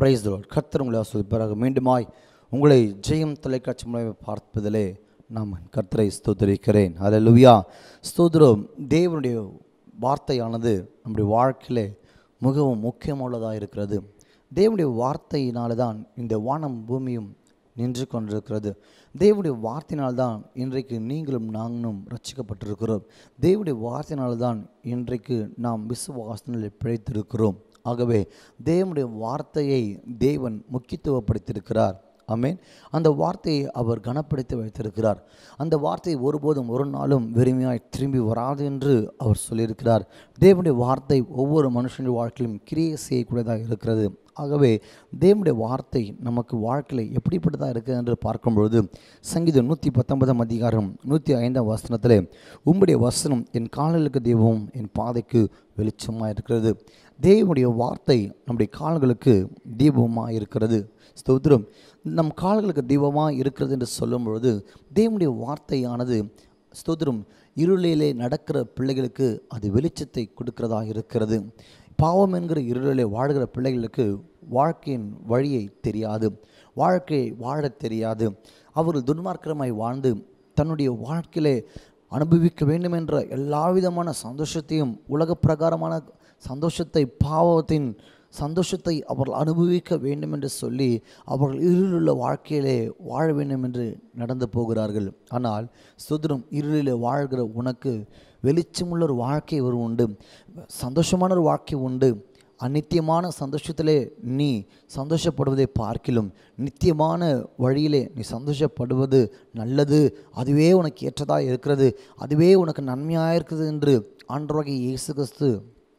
price கர்த்தர் உங்களை ஆஸ்வதிப்பாராக மீண்டுமாய் உங்களை ஜெயம் தொலைக்காட்சி மூலமாக பார்ப்பதிலே நாம் கர்த்தரை ஸ்தோத்தரிக்கிறேன் அல்லேலூயா ஸ்தோத்திரம் தேவனுடைய வார்த்தையானது நம்முடைய வாழ்க்கையிலே மிகவும் முக்கியமுள்ளதாக இருக்கிறது தேவனுடைய வார்த்தையினால தான் இந்த வானம் பூமியும் நின்று கொண்டிருக்கிறது தேவனுடைய வார்த்தையினால்தான் இன்றைக்கு நீங்களும் நாங்களும் ரட்சிக்கப்பட்டிருக்கிறோம் தேவனுடைய வார்த்தையினால்தான் இன்றைக்கு நாம் விசுவாசனில் பிழைத்திருக்கிறோம் ஆகவே தேவனுடைய வார்த்தையை தேவன் முக்கியத்துவப்படுத்தியிருக்கிறார் ஆமென் அந்த வார்த்தையை அவர் கனப்படுத்தி வைத்திருக்கிறார் அந்த வார்த்தை ஒருபோதும் ஒரு நாளும் வெறுமையாய் திரும்பி வராது என்று அவர் சொல்லியிருக்கிறார் தேவனுடைய வார்த்தை ஒவ்வொரு மனுஷனுடைய வாழ்க்கையிலும் கிரியை செய்யக்கூடியதாக இருக்கிறது ஆகவே தேவனுடைய வார்த்தை நமக்கு வாழ்க்கையில் எப்படிப்பட்டதாக இருக்குது என்று பார்க்கும்பொழுது சங்கீதம் நூற்றி பத்தொன்பதாம் அதிகாரம் நூற்றி ஐந்தாம் வசனத்திலே உம்முடைய வசனம் என் கால்களுக்கு தெய்வம் என் பாதைக்கு வெளிச்சமாக இருக்கிறது தேவனுடைய வார்த்தை நம்முடைய கால்களுக்கு தீபமாக இருக்கிறது ஸ்தோத்திரம் நம் கால்களுக்கு தீபமாக இருக்கிறது என்று சொல்லும் பொழுது தேவனுடைய வார்த்தையானது ஸ்தோத்திரம் இருளிலே நடக்கிற பிள்ளைகளுக்கு அது வெளிச்சத்தை கொடுக்கிறதா இருக்கிறது பாவம் என்கிற இருளிலே வாழ்கிற பிள்ளைகளுக்கு வாழ்க்கையின் வழியை தெரியாது வாழ்க்கையை வாழத் தெரியாது அவர்கள் துன்மார்க்கமாய் வாழ்ந்து தன்னுடைய வாழ்க்கையிலே அனுபவிக்க வேண்டும் என்ற எல்லா விதமான சந்தோஷத்தையும் உலக பிரகாரமான சந்தோஷத்தை பாவத்தின் சந்தோஷத்தை அவர்கள் அனுபவிக்க வேண்டும் என்று சொல்லி அவர்கள் இருளுள்ள வாழ்க்கையிலே வாழ வேண்டும் என்று நடந்து போகிறார்கள் ஆனால் சுதந்திரம் இருளிலே வாழ்கிற உனக்கு வெளிச்சமுள்ள ஒரு வாழ்க்கை ஒரு உண்டு சந்தோஷமான ஒரு வாழ்க்கை உண்டு அநித்தியமான சந்தோஷத்திலே நீ சந்தோஷப்படுவதை பார்க்கிலும் நித்தியமான வழியிலே நீ சந்தோஷப்படுவது நல்லது அதுவே உனக்கு ஏற்றதாக இருக்கிறது அதுவே உனக்கு நன்மையாக இருக்குது என்று ஆண்டவராகிய இயேசு கிறிஸ்து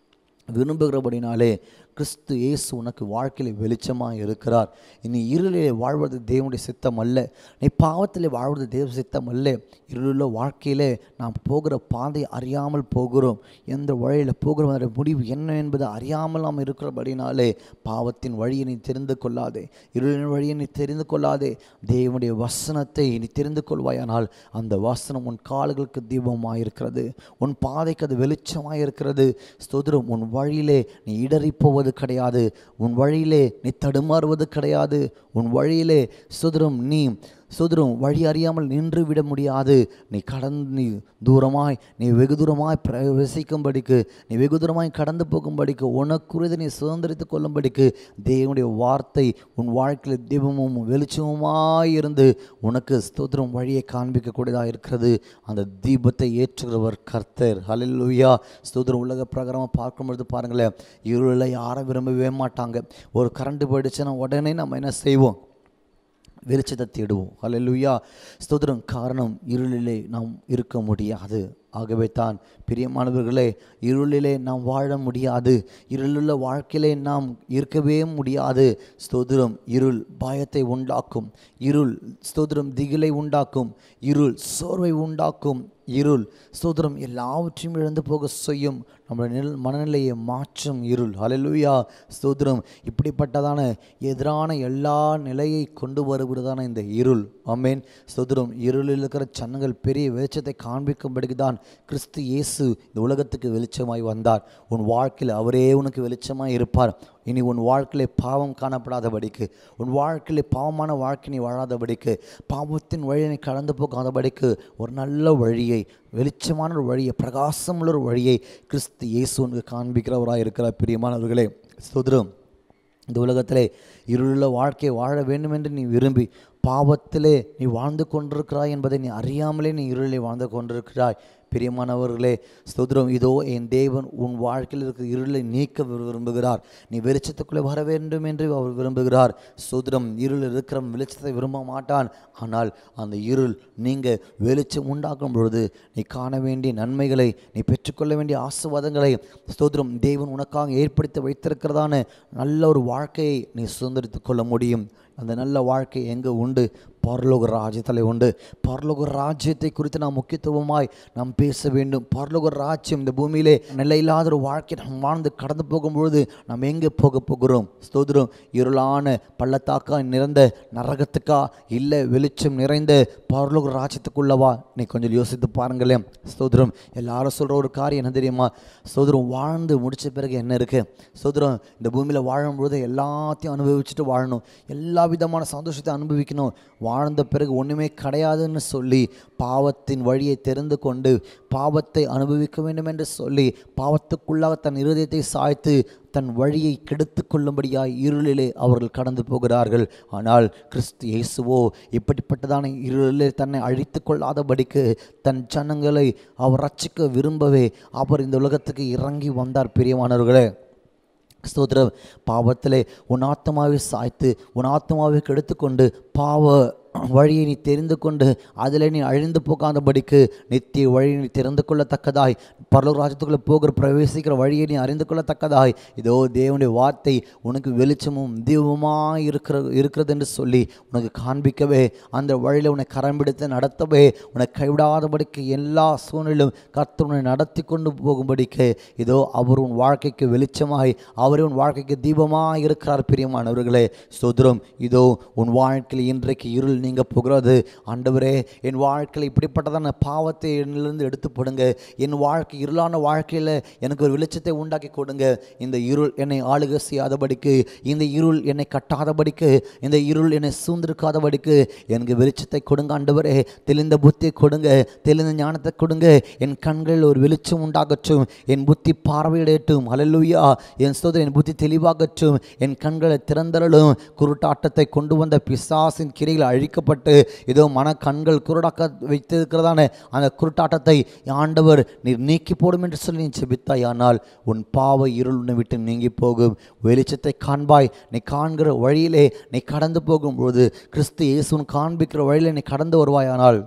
விரும்புகிறபடினாலே கிறிஸ்து இயேசு உனக்கு வாழ்க்கையில் வெளிச்சமாக இருக்கிறார் இனி இருளிலே வாழ்வது தேவனுடைய சித்தம் அல்ல நீ பாவத்தில் வாழ்வது தேவ சித்தம் அல்ல இருளுள்ள வாழ்க்கையிலே நாம் போகிற பாதை அறியாமல் போகிறோம் எந்த வழியில் போகிறோம் அதோட முடிவு என்ன என்பது அறியாமல் நாம் இருக்கிறபடினாலே பாவத்தின் வழியை நீ தெரிந்து கொள்ளாதே இருளின் வழியை நீ தெரிந்து கொள்ளாதே தேவனுடைய வசனத்தை நீ தெரிந்து கொள்வாயானால் அந்த வசனம் உன் கால்களுக்கு தீபமாக இருக்கிறது உன் பாதைக்கு அது வெளிச்சமாக இருக்கிறது ஸ்தோத்திரம் உன் வழியிலே நீ இடறி போவது கிடையாது உன் வழியிலே நீ தடுமாறுவது கிடையாது உன் வழியிலே சுதரம் நீ சுதரம் வழி அறியாமல் நின்று விட முடியாது நீ கடந்து நீ தூரமாய் நீ வெகு தூரமாய் பிரவேசிக்கும்படிக்கு நீ வெகு தூரமாய் கடந்து போகும்படிக்கு உனக்குரியதை நீ சுதந்திரித்து கொள்ளும்படிக்கு தேவனுடைய வார்த்தை உன் வாழ்க்கையில் தீபமும் வெளிச்சமுமாய் இருந்து உனக்கு ஸ்தோத்திரம் வழியை காண்பிக்கக்கூடியதாக இருக்கிறது அந்த தீபத்தை ஏற்றுகிறவர் கர்த்தர் ஹalleluya ஸ்தோத்திரம் உலக பிரகாரமாக பார்க்கும்பொழுது பாருங்களேன் இருளை யாரும் விரும்பவே மாட்டாங்க ஒரு கரண்ட் போயிடுச்சுன்னா உடனே நம்ம என்ன செய்வோம் வெளிச்சத்தை தேடுவோம் ஹalleluya ஸ்தோத்திரம் காரணம் இருளிலே நாம் இருக்க முடியாது ஆகவே தான் பிரியமானவர்களே இருளிலே நாம் வாழ முடியாது இருளுள்ள வாழ்க்கையிலே நாம் இருக்கவே முடியாது ஸ்தோத்திரம் இருள் பயத்தை உண்டாக்கும் இருள் ஸ்தோத்திரம் திகிலை உண்டாக்கும் இருள் சோர்வை உண்டாக்கும் இருள் ஸ்தோத்திரம் எல்லாவற்றையும் இழந்து போக செய்யும் நம்முடைய நில் மனநிலையை மாற்றும் இருள் ஹalleluya ஸ்தோத்திரம் இப்படிப்பட்டதான எதிரான எல்லா நிலையை கொண்டு வருகிறதான இந்த இருள் ஆமேன் ஸ்தோத்திரம் இருளில் இருக்கிற சன்னங்கள் பெரிய வெளிச்சத்தை காண்பிக்கும்படிக்கு தான் கிறிஸ்து இயேசு இந்த உலகத்துக்கு வெளிச்சமாய் வந்தார் உன் வாழ்க்கையில் அவரே உனக்கு வெளிச்சமாய் இருப்பார் இனி உன் வாழ்க்கையிலே பாவம் காணப்படாதபடிக்கு உன் வாழ்க்கையிலே பாவமான வாழ்க்கை நீ வாழாதபடிக்கு பாவத்தின் வழியை நீ கடந்து போகாதபடிக்கு ஒரு நல்ல வழியை வெளிச்சமான ஒரு வழியை பிரகாசமுள்ள ஒரு வழியை கிறிஸ்து இயேசு உனக்கு காண்பிக்கிறவராக இருக்கிறார் பிரியமானவர்களே ஸ்தோத்திரம் இந்த உலகத்திலே இருளுள்ள வாழ்க்கையை வாழ வேண்டும் என்று நீ விரும்பி பாவத்திலே நீ வாழ்ந்து கொண்டிருக்கிறாய் என்பதை நீ அறியாமலே நீ இருளிலே வாழ்ந்து கொண்டிருக்கிறாய் பிரியமானவர்களே ஸ்தோத்திரம் இதோ என் தேவன் உன் வாழ்க்கையில் இருக்கிற இருளை நீக்க விரும்புகிறார் நீ வெளிச்சத்துக்குள்ளே வர வேண்டும் என்று அவர் விரும்புகிறார் ஸ்தோத்திரம் இருள் இருக்கிற வெளிச்சத்தை விரும்ப மாட்டான் ஆனால் அந்த இருள் நீங்கள் வெளிச்சம் உண்டாக்கும் பொழுது நீ காண வேண்டிய நன்மைகளை நீ பெற்றுக்கொள்ள வேண்டிய ஆசிர்வாதங்களை ஸ்தோத்திரம் தேவன் உனக்காக ஏற்படுத்தி வைத்திருக்கிறதான நல்ல ஒரு வாழ்க்கையை நீ சுதந்திரித்து கொள்ள முடியும் அந்த நல்ல வாழ்க்கை எங்கே உண்டு பரலோக ராஜ்யத்தில் உண்டு பரலோக ராஜ்யத்தை குறித்து நாம் முக்கியத்துவமாய் நாம் பேச வேண்டும் பரலோக ராஜ்யம் இந்த பூமியிலே நிலையில்லாத ஒரு வாழ்க்கை நாம் வாழ்ந்து கடந்து போகும்பொழுது நாம் எங்கே போக போகிறோம் ஸ்தோத்திரம் இருளான பள்ளத்தாக்கா நிறைந்த நரகத்துக்கா இல்லை வெளிச்சம் நிறைந்த பரலோக ராஜ்யத்துக்குள்ளவா நீ கொஞ்சம் யோசித்து பாருங்களேன் ஸ்தோத்திரம் எல்லாரும் சொல்கிற ஒரு காரியம் என்ன தெரியுமா ஸ்தோத்திரம் வாழ்ந்து முடிச்ச பிறகு என்ன இருக்குது ஸ்தோத்திரம் இந்த பூமியில் வாழும்பொழுது எல்லாத்தையும் அனுபவிச்சுட்டு வாழணும் எல்லா விதமான சந்தோஷத்தை அனுபவிக்கணும் வாழ்ந்த பிறகு ஒன்றுமே கிடையாதுன்னு சொல்லி பாவத்தின் வழியை தெரிந்து கொண்டு பாவத்தை அனுபவிக்க வேண்டும் என்று சொல்லி பாவத்துக்குள்ளாக தன் இருதயத்தை சாய்த்து தன் வழியை கெடுத்து கொள்ளும்படியாய் இருளிலே அவர்கள் கடந்து போகிறார்கள் ஆனால் கிறிஸ்து இயேசுவோ இப்படிப்பட்டதான இருளிலே தன்னை அழித்து கொள்ளாதபடிக்கு தன் ஜனங்களை அவர் ரட்சிக்க விரும்பவே அவர் இந்த உலகத்துக்கு இறங்கி வந்தார் பிரியமானவர்களே ஸ்தோத்திரம் பாவத்திலே உன் ஆத்மாவை சாய்த்து உன் ஆத்மாவை கெடுத்துக்கொண்டு பாவ வழியை நீ தெரிந்து கொண்டு அதில் நீ அழிந்து போகாதபடிக்கு நித்திய வழியை நீ தெரிந்து கொள்ளத்தக்கதாய் பரலோக ராஜ்யத்துக்குள்ளே போகிற பிரவேசிக்கிற வழியை நீ அறிந்து கொள்ளத்தக்கதாய் இதோ தேவனுடைய வார்த்தை உனக்கு வெளிச்சமும் தீபமாக இருக்கிற இருக்கிறது என்று சொல்லி உனக்கு காண்பிக்கவே அந்த வழியில் உன்னை கரம் பிடித்து நடத்தவே உன்னை கைவிடாதபடிக்கு எல்லா சூழ்நிலும் கர்த்தர் உன்னை நடத்தி கொண்டு போகும்படிக்கு இதோ அவர் உன் வாழ்க்கைக்கு வெளிச்சமாய் அவரே உன் வாழ்க்கைக்கு தீபமாக இருக்கிறார் பிரியமானவர்களே ஸ்தோத்திரம் இதோ உன் வாழ்க்கையில் இன்றைக்கு இருள் நீங்க போகிறது ஆண்டவரே என் வாழ்க்கையில் இப்படிப்பட்டதான பாவத்தை என்னிலிருந்து எடுத்து போடுங்க என் வாழ்க்கை இருளான வாழ்க்கையில் எனக்கு ஒரு வெளிச்சத்தை உண்டாக்கி கொடுங்க இந்த இருள் என்னை ஆளுகை செய்யாதபடிக்கு இந்த இருள் என்னை கட்டாதபடிக்கு இந்த இருள் என்னை சூழ்ந்திருக்காதபடிக்கு எனக்கு வெளிச்சத்தை கொடுங்க ஆண்டவரே தெளிந்த புத்தியை கொடுங்க தெளிந்த ஞானத்தை கொடுங்க என் கண்களில் ஒரு வெளிச்சம் உண்டாகட்டும் என் புத்தி பார்வையிடட்டும் அலலுயா என் சோதரி என் புத்தி தெளிவாகட்டும் என் கண்களை திறந்தரலும் குருட்டாட்டத்தை கொண்டு வந்த பிசாசின் கிரையில் அழிக்கப்பட்டு இதோ மன கண்கள் குருடாக்க வைத்திருக்கிறதான அந்த குருட்டாட்டத்தை ஆண்டவர் நீர் நீக்கி போடும் என்று சொல்லி நீ செபித்தாய் ஆனால் உன் பாவ இருள் உன்னை விட்டு நீங்கி போகும் வெளிச்சத்தை காண்பாய் நீ காண்கிற வழியிலே நீ கடந்து போகும்போது கிறிஸ்து இயேசுன் காண்பிக்கிற வழியிலே நீ கடந்து வருவாயானால்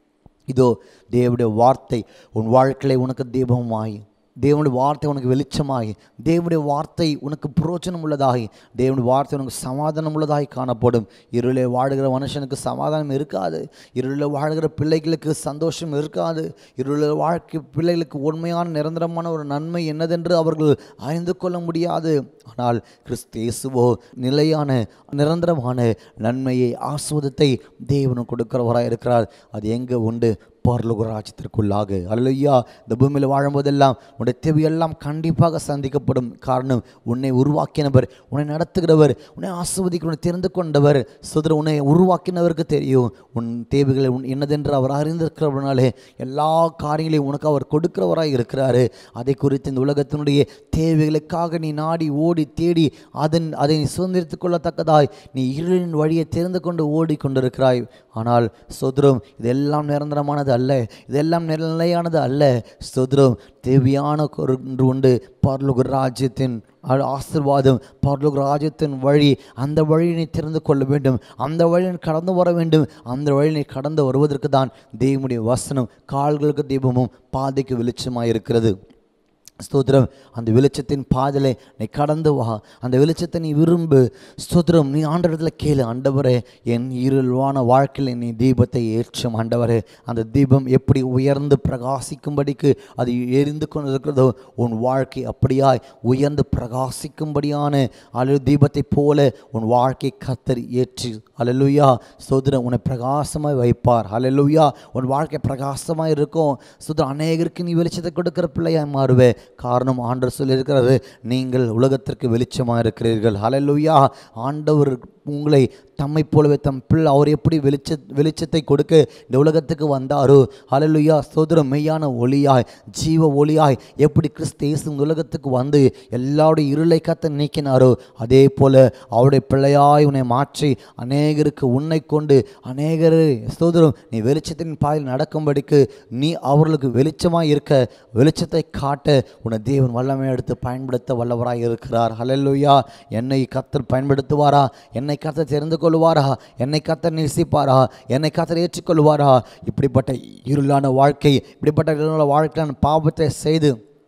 இதோ தேவனுடைய வார்த்தை உன் வாழ்க்கையிலே உனக்கு தீபமாய் தேவனுடைய வார்த்தை உனக்கு வெளிச்சமாகி தேவனுடைய வார்த்தை உனக்கு புரோஜனம் உள்ளதாகி தேவனுடைய வார்த்தை உனக்கு சமாதானம் உள்ளதாய் காணப்படும் இருளே வாழுகிற மனுஷனுக்கு சமாதானம் இருக்காது இருளில் வாழ்கிற பிள்ளைகளுக்கு சந்தோஷம் இருக்காது இருளில் வாழ்க்கை பிள்ளைகளுக்கு உண்மையான நிரந்தரமான ஒரு நன்மை என்னதென்று அவர்கள் அறிந்து கொள்ள முடியாது ஆனால் கிறிஸ்து இயேசுவோ நிலையான நிரந்தரமான நன்மையை ஆஸ்வதத்தை தேவனும் கொடுக்கிறவராக இருக்கிறார் அது எங்கே உண்டு பரலோக ராஜ்யத்திற்குள்ளாக அல்லையா இந்த பூமியில் வாழும்போதெல்லாம் உன்னுடைய தேவையெல்லாம் கண்டிப்பாக சந்திக்கப்படும் காரணம் உன்னை உருவாக்கினவர் உன்னை நடத்துகிறவர் உன்னை ஆசிர்வதிக்க உன்னை தெரிந்து கொண்டவர் சுதர உன்னை உருவாக்கினவருக்கு தெரியும் உன் தேவைகளை உன் என்னதென்று அவர் அறிந்திருக்கிறவனாலே எல்லா காரியங்களையும் உனக்கு அவர் கொடுக்கிறவராக இருக்கிறாரு அதை குறித்து இந்த உலகத்தினுடைய தேவைகளுக்காக நீ நாடி ஓடி தேடி அதன் அதை நீ சுதந்திரித்துக் கொள்ளத்தக்கதாய் நீ இருளின் வழியை தெரிந்து கொண்டு ஓடிக்கொண்டிருக்கிறாய் ஆனால் சுதரம் இதெல்லாம் நிரந்தரமானது அல்ல இதெல்லாம் நிலையானது அல்ல சுதரம் தேவையான ஒன்று உண்டு பரலோக ராஜ்யத்தின் ஆ- ஆசீர்வாதம் பரலோக ராஜ்யத்தின் வழி அந்த வழியை நீ தெரிந்து கொள்ள வேண்டும் அந்த வழியை நீ கடந்து வர வேண்டும் அந்த வழியை நீ கடந்து வருவதற்கு தான் தேவனுடைய வசனம் கால்களுக்கு தீபமும் பாதைக்கு வெளிச்சமாக இருக்கிறது ஸ்தோத்திரம் அந்த வெளிச்சத்தின் பாதலை நீ கடந்து வா அந்த வெளிச்சத்தை நீ விரும்பு ஸ்தோத்திரம் நீ ஆண்டவரத்தில் கேளு ஆண்டவரே என் இருள்வான வாழ்க்கையில் நீ தீபத்தை ஏற்றும் ஆண்டவரே அந்த தீபம் எப்படி உயர்ந்து பிரகாசிக்கும்படிக்கு அது எரிந்து கொண்டிருக்கிறதோ உன் வாழ்க்கை அப்படியாய் உயர்ந்து பிரகாசிக்கும்படியான அழு தீபத்தைப் போல உன் வாழ்க்கை கத்தர் ஏற்றி அலலுயா ஸ்தோத்திரம் உன்னை பிரகாசமாய் வைப்பார் அலலுயா உன் வாழ்க்கை பிரகாசமாக இருக்கும் ஸ்தோத்திரம் அநேகருக்கு நீ வெளிச்சத்தை கொடுக்கிற பிள்ளையாய் மாறுவே காரணம் ஆண்டவர் சொல்லியிருக்கிறாரு நீங்கள் உலகத்திற்கு வெளிச்சமாக இருக்கிறீர்கள் ஹalleluya ஆண்டவர் உங்களை தம்மை போலவே தம் பிள்ளை அவர் எப்படி வெளிச்ச வெளிச்சத்தை கொடுக்க இந்த உலகத்துக்கு வந்தாரோ ஹalleluya சோதரம் மெய்யான ஒளியாய் ஜீவ ஒளியாய் எப்படி கிறிஸ்து இயேசு இந்த உலகத்துக்கு வந்து எல்லாருடைய இருளை கத்த நீக்கினாரோ அதே போல அவருடைய பிள்ளையாய் உன்னை மாற்றி அநேகருக்கு உன்னை கொண்டு அநேகர் ஸ்தோத்திரம் நீ வெளிச்சத்தின் பாதையில் நடக்கும்படிக்கு நீ அவர்களுக்கு வெளிச்சமாய் இருக்க வெளிச்சத்தை காட்ட உன்னை தேவன் வல்லமை எடுத்து பயன்படுத்த வல்லவராய் இருக்கிறார் ஹalleluya என்னை கத்தர் பயன்படுத்துவாரா என்னை கத்தர் தெரிந்து கொள்வாரா என்னை கத்தர் நேசிப்பாரா என்னை கத்தர் ஏற்றுக்கொள்வாரா இப்படிப்பட்ட இருளான வாழ்க்கை இப்படிப்பட்ட இருளான வாழ்க்கையான பாவத்தை செய்து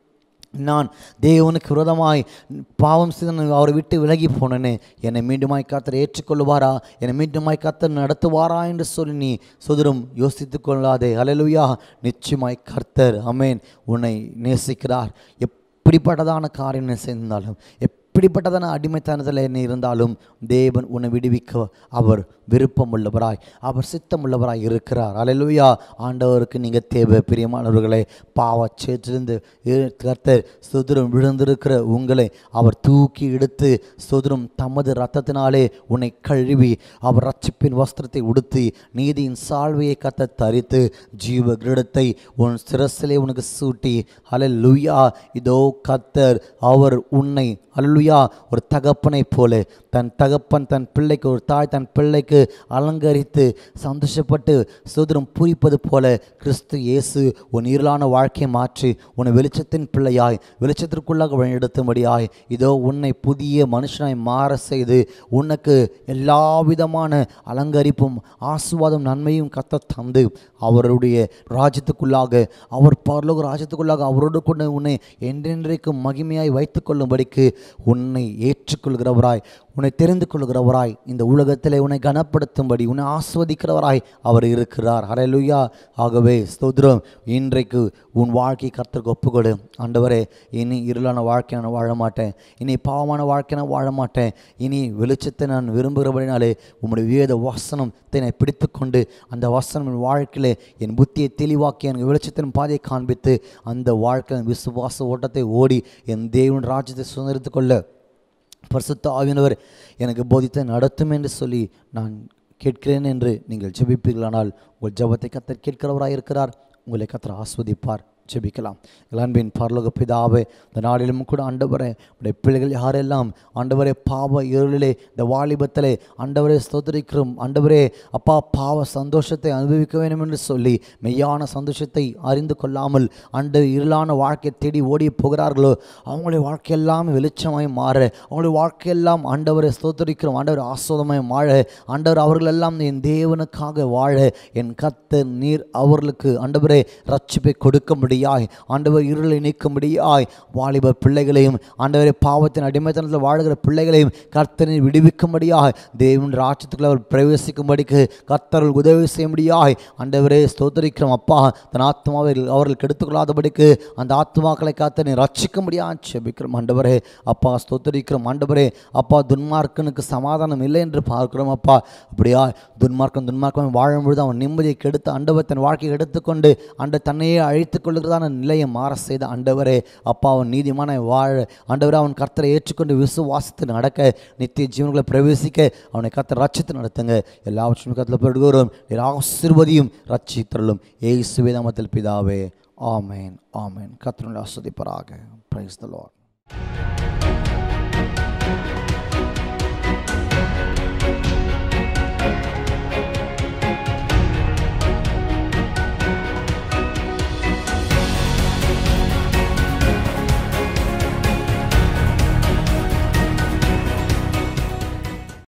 நான் தேவனுக்கு விரோதமாய் பாவம் செய்து நான் அவரை விட்டு விலகி போனேனே என்னை மீண்டுமாய் கர்த்தர் ஏற்றுக்கொள்வாரா என்னை மீண்டுமாய் கர்த்தர் நடத்துவாரா என்று சொல்லி நீ சுதரும் யோசித்து கொள்ளாதே அலையலுயா நிச்சயமாய் கர்த்தர் அமேன் உன்னை நேசிக்கிறார் எப்படிப்பட்டதான காரியம் நீ செய்தாலும் எப்படிப்பட்டதான அடிமைத்தனத்தில் என்ன இருந்தாலும் தேவன் உன்னை விடுவிக்க அவர் விருப்பம் உள்ளவராய் அவர் சித்தம் உள்ளவராய் இருக்கிறார் அலையலுயா ஆண்டவருக்கு நீங்கள் தேவை பிரியமானவர்களே பாவச்சேற்றிருந்து கர்த்தர் சுதரம் விழுந்திருக்கிற உங்களை அவர் தூக்கி எடுத்து சுதரம் தமது ரத்தத்தினாலே உன்னை கழுவி அவர் ரட்சிப்பின் வஸ்திரத்தை உடுத்தி நீதியின் சால்வையை கத்த தரித்து ஜீவ கிரீடத்தை உன் சிரசிலே உனக்கு சூட்டி அலலுயா இதோ கத்தர் அவர் உன்னை அல்லுயா ஒரு தகப்பனைப் போல தன் தகப்பன் தன் பிள்ளைக்கு ஒரு தாய் தன் பிள்ளைக்கு அலங்கரித்து சந்தோஷப்பட்டு சுதந்திரம் பூரிப்பது போல கிறிஸ்து இயேசு உன் இருளான வாழ்க்கையை மாற்றி உன்னை வெளிச்சத்தின் பிள்ளையாய் வெளிச்சத்திற்குள்ளாக வழிநடத்தும்படியாய் இதோ உன்னை புதிய மனுஷனாய் மாற செய்து உனக்கு எல்லா விதமான அலங்கரிப்பும் ஆசுவாதம் நன்மையும் கத்த தந்து அவருடைய ராஜ்யத்துக்குள்ளாக அவர் பரலோக ராஜ்யத்துக்குள்ளாக அவரோடு கொண்டு உன்னை என்றென்றைக்கும் மகிமையாய் வைத்துக்கொள்ளும்படிக்கு உன்னை ஏற்றுக்கொள்கிறவராய் உன்னை தெரிந்து கொள்கிறவராய் இந்த உலகத்திலே உன்னை கனப்படுத்தும்படி உன்னை ஆஸ்வதிக்கிறவராய் அவர் இருக்கிறார் ஹalleluya ஆகவே ஸ்தோத்திரம் இன்றைக்கு உன் வாழ்க்கை கர்த்தருக்கு ஒப்புக்கொடு ஆண்டவரே இனி இருளான வாழ்க்கை நான் வாழ மாட்டேன் இனி பாவமான வாழ்க்கை நான் வாழ மாட்டேன் இனி வெளிச்சத்தை நான் விரும்புகிறபடினாலே உம்முடைய வேத வசனத்தை என்னை பிடித்துக்கொண்டு அந்த வசனம் என் வாழ்க்கையிலே என் புத்தியை தெளிவாக்கி எனக்கு வெளிச்சத்தின் பாதையை காண்பித்து அந்த வாழ்க்கையின் விசுவாச ஓட்டத்தை ஓடி என் தேவன் ராஜ்யத்தை சுதந்திரித்துக் கொள்ள பரிசுத்த ஆவியானவர் எனக்கு போதித்து நடத்தும் என்று சொல்லி நான் கேட்கிறேன் என்று நீங்கள் ஜெபிப்பீர்களானால் உங்கள் ஜெபத்தை கத்தர் கேட்கிறவராக இருக்கிறார் உங்களை கத்தர் ஆஸ்வதிப்பார் ஜெபிக்கலாம் அன்பின் பரலோக பிதாவே இந்த நாளிலும் கூட ஆண்டவரே உடைய பிள்ளைகள் யாரெல்லாம் ஆண்டவரே பாவ இருளிலே இந்த வாலிபத்திலே ஆண்டவரே ஸ்தோத்திரிக்கிறோம் ஆண்டவரே அப்பா பாவ சந்தோஷத்தை அனுபவிக்க வேண்டும் என்று சொல்லி மெய்யான சந்தோஷத்தை அறிந்து கொள்ளாமல் ஆண்டு இருளான வாழ்க்கையை தேடி ஓடி போகிறார்களோ அவங்களுடைய வாழ்க்கையெல்லாம் வெளிச்சமாய் மாற அவங்களுடைய வாழ்க்கையெல்லாம் ஆண்டவரை ஸ்தோத்திரிக்கிறோம் ஆண்டவர் ஆஸ்வாதமாய் வாழ ஆண்டவர் அவர்களெல்லாம் என் தேவனுக்காக வாழ என் கத்த நீர் அவர்களுக்கு ஆண்டவரே ரட்சிப்பை கொடுக்கும்படியாய் ஆண்டவர் இருளை நீக்கும்படியாய் வாலிப பிள்ளைகளையும் ஆண்டவரை பாவத்தின் அடிமைத்தனத்தில் வாழுகிற பிள்ளைகளையும் கர்த்தனை விடுவிக்கும்படியாய் தேவன் ராட்சத்துக்குள்ள அவர் பிரவேசிக்கும்படிக்கு கர்த்தர்கள் உதவி செய்யும்படியாய் ஆண்டவரே ஸ்தோத்தரிக்கிறோம் அப்பா தன் ஆத்மாவை அவர்கள் கெடுத்துக்கொள்ளாதபடிக்கு அந்த ஆத்மாக்களை காத்தனை ரட்சிக்கும்படியாக செபிக்கிறோம் ஆண்டவரே அப்பா ஸ்தோத்தரிக்கிறோம் ஆண்டவரே அப்பா துன்மார்க்கனுக்கு சமாதானம் இல்லை என்று பார்க்கிறோம் அப்பா அப்படியா துன்மார்க்கன் துன்மார்க்கம் வாழும் பொழுது அவன் நிம்மதியை கெடுத்து ஆண்டவர் தன் வாழ்க்கையை எடுத்துக்கொண்டு அந்த தன்னையே அழித்துக் கொள்கிறதான நிலையை மாற செய்த ஆண்டவரே அப்பா அவன் நீதிமான வாழ ஆண்டவரே அவன் கர்த்தரை ஏற்றுக்கொண்டு விசுவாசித்து நடக்க நித்திய ஜீவன்களை பிரவேசிக்க அவனை கர்த்தர் ரட்சித்து நடத்துங்க எல்லாவற்றும் கத்தில் பெறுகிறோம் ஆசிர்வதியும் ரட்சித்தருளும் ஏசு வேதாமத்தில் பிதாவே ஆமேன் ஆமேன் கர்த்தனுடைய ஆஸ்வதிப்பராக பிரைஸ் த லார்ட்